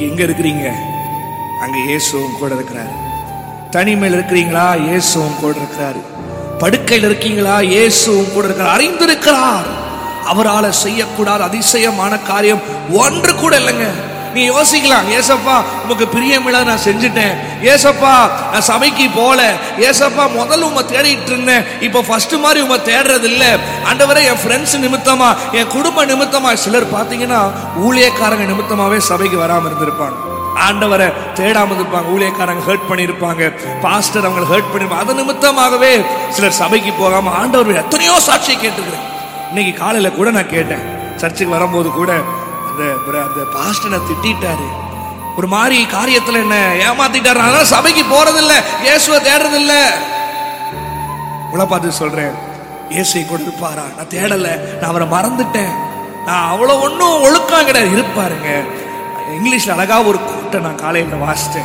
இன்னைக்கு எங்க இருக்கிறீங்க அங்க இயேசுவும் கூட இருக்கிறாரு தனிமையில் இருக்கிறீங்களா இயேசுவும் கூட இருக்கிறாரு படுக்கையில் இருக்கீங்களா இயேசுவும் கூட இருக்கிறார் அறிந்திருக்கிறார் அவரால செய்யக்கூடாத அதிசயமான காரியம் ஒன்று கூட இல்லைங்க நீ யோசிக்கலாம் ஏசப்பா உமக்கு பிரியமில்ல நான் செஞ்சுட்டேன் ஏசப்பா நான் சபைக்கு போல ஏசப்பா முதல்ல உங்க தேடிட்டு இருந்தேன் இப்போ ஃபர்ஸ்ட் மாதிரி உங்க தேடுறது இல்ல ஆண்டவரே என் ஃப்ரெண்ட்ஸ் நிமித்தமா என் குடும்ப நிமித்தமா சிலர் பாத்தீங்கன்னா ஊழியக்காரங்க நிமித்தமாவே சபைக்கு வராம இருந்திருப்பாங்க ஆண்டவரை தேடாம இருப்பாங்க ஊழியக்காரங்க ஹர்ட் பண்ணியிருப்பாங்க பாஸ்டர் அவங்க ஹர்ட் பண்ணிருப்பாங்க அது நிமித்தமாகவே சிலர் சபைக்கு போகாம ஆண்டவர் எத்தனையோ சாட்சியை கேட்டுக்கிறேன் இன்னைக்கு காலையில கூட நான் கேட்டேன் சர்ச்சுக்கு வரும்போது கூட அந்த பிர- அந்த பாஸ்டரை திட்டிட்டாரு ஒரு மாதிரி காரியத்துல என்ன ஏமாத்திட்டாரு அதனால சபைக்கு போறதில்ல இயேசுவை தேடுறதில்ல உங்களை பார்த்து சொல்றேன் இயேசுவை கூட இருப்பாரா நான் தேடல நான் அவரை மறந்துட்டேன் நான் அவ்வளவு ஒன்றும் ஒழுக்கம் கிடையாது இருப்பாருங்க இங்கிலீஷ்ல அழகா ஒரு கூட்டை நான் காலையில வாசித்தேன்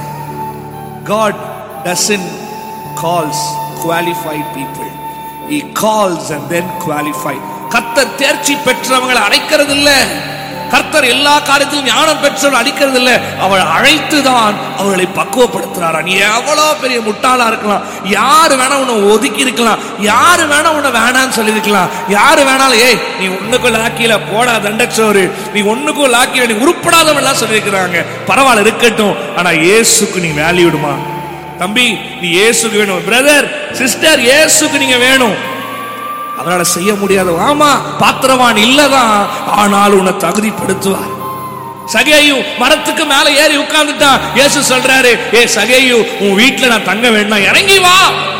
got dozen calls qualified people he calls and then qualified கர்த்தர் தேர்ச்சி பெற்றவங்களை அழைக்கிறது இல்ல கர்த்தர் எல்லா காரியத்திலும் ஞானம் பெற்றவர்கள் அடிக்கிறது இல்ல அவள் அழைத்து தான் அவர்களை பக்குவப்படுத்துறாரா நீ எவ்வளவு பெரிய முட்டாளா இருக்கலாம் யாரு வேணா உன்னை ஒதுக்கி இருக்கலாம் யாரு வேணா உன்னை வேணான்னு சொல்லியிருக்கலாம் யாரு வேணாலும் ஏய் நீ ஒண்ணுக்கும் லாக்கியில போடா தண்டச்சோறு நீ ஒண்ணுக்கும் லாக்கியில நீ உருப்படாதவன் எல்லாம் சொல்லியிருக்கிறாங்க பரவாயில்ல இருக்கட்டும் ஆனா இயேசுக்கு நீ வேல்யூடுமா தம்பி நீ இயேசுக்கு வேணும் பிரதர் சிஸ்டர் இயேசுக்கு நீங்க வேணும் அவரால் செய்ய முடியாது ஆமா பாத்திரவான் இல்லதான் ஆனால் உன்னை தகுதிப்படுத்துவார் சகேயு மரத்துக்கு மேல ஏறி உட்கார்ந்துட்டான் இயேசு சொல்றாரு ஏ சகேயு உன் வீட்டுல நான் தங்க வேண்டாம் இறங்கி வா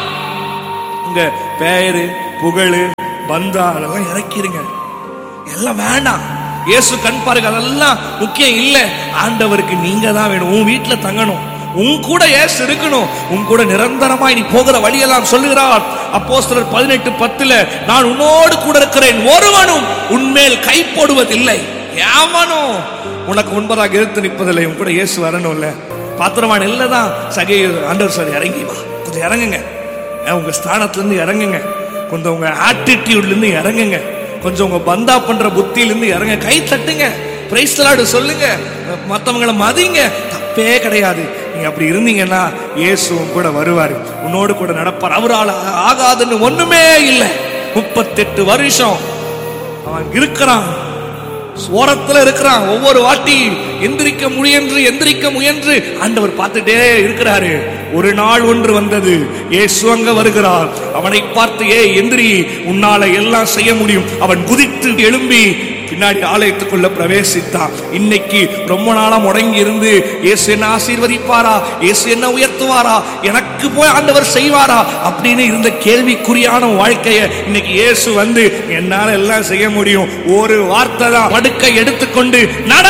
உங்க பெயரு புகழு பந்தா அதெல்லாம் இறக்கிருங்க எல்லாம் வேண்டாம் இயேசு கண் பாருங்க அதெல்லாம் முக்கியம் இல்ல ஆண்டவருக்கு நீங்க தான் வேணும் உன் வீட்டுல தங்கணும் உன் கூட ஏசு இருக்கணும் உன் கூட நிரந்தரமாய் நீ போகிற வழியெல்லாம் சொல்லுகிறார் அப்போஸ்தலர் பதினெட்டு பத்துல நான் உன்னோடு கூட இருக்கிறேன் ஒருவனும் உன்மேல் கை போடுவதில்லை எவனும் உனக்கு முன்பதாக எடுத்து நிற்பதில்லை உன் கூட இயேசு வரணும்ல பாத்திரமான இல்லதான் சகை ஆண்டவர் சார் இறங்கி வா கொஞ்சம் இறங்குங்க ஏன் உங்க ஸ்தானத்துல இருந்து இறங்குங்க கொஞ்சம் உங்க ஆட்டிடியூட்ல இருந்து இறங்குங்க கொஞ்சம் உங்க பந்தா பண்ற புத்தியில இருந்து இறங்க கை தட்டுங்க பிரைஸ் சொல்லுங்க மத்தவங்கள மதிங்க தப்பே கிடையாது நீங்க அப்படி இருந்தீங்கன்னா இயேசுவும் கூட வருவாரு உன்னோடு கூட நடப்பார் அவரால் ஆகாதுன்னு ஒண்ணுமே இல்லை முப்பத்தெட்டு வருஷம் அவன் இருக்கிறான் ஓரத்துல இருக்கிறான் ஒவ்வொரு வாட்டி எந்திரிக்க முயன்று எந்திரிக்க முயன்று ஆண்டவர் பார்த்துட்டே இருக்கிறாரு ஒரு நாள் ஒன்று வந்தது இயேசு அங்க வருகிறார் அவனை பார்த்து ஏ எந்திரி உன்னால எல்லாம் செய்ய முடியும் அவன் குதித்து எழும்பி பின்னாடி ஆலயத்துக்குள்ள பிரவேசித்தான் இன்னைக்கு ரொம்ப நாளா முடங்கி இருந்து இயேசு என்ன ஆசீர்வதிப்பாரா இயேசு என்ன உயர்த்துவாரா எனக்கு போய் ஆண்டவர் செய்வாரா அப்படின்னு இருந்த கேள்விக்குறியான வாழ்க்கைய இன்னைக்கு இயேசு வந்து என்னால எல்லாம் செய்ய முடியும் ஒரு வார்த்தை தான் படுக்கை எடுத்துக்கொண்டு நட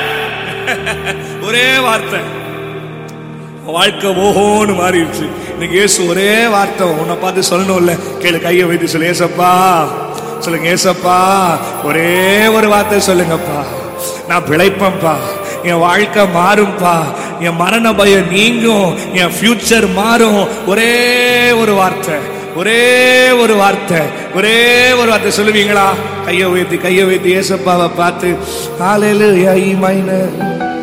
ஒரே வார்த்தை வாழ்க்கை ஓஹோன்னு மாறிடுச்சு இன்னைக்கு இயேசு ஒரே வார்த்தை உன்னை பார்த்து சொல்லணும்ல கேளு கையை வைத்து சொல்லு ஏசப்பா சொல்லுங்க ஏசப்பா ஒரே ஒரு வார்த்தை சொல்லுங்கப்பா நான் பிழைப்பேன்ப்பா என் வாழ்க்கை மாறும்பா என் மரண பயம் நீங்கும் என் ஃபியூச்சர் மாறும் ஒரே ஒரு வார்த்தை ஒரே ஒரு வார்த்தை ஒரே ஒரு வார்த்தை சொல்லுவீங்களா கையை உயர்த்தி கையை உயர்த்தி ஏசப்பாவை பார்த்து ஹalleluya மைனர்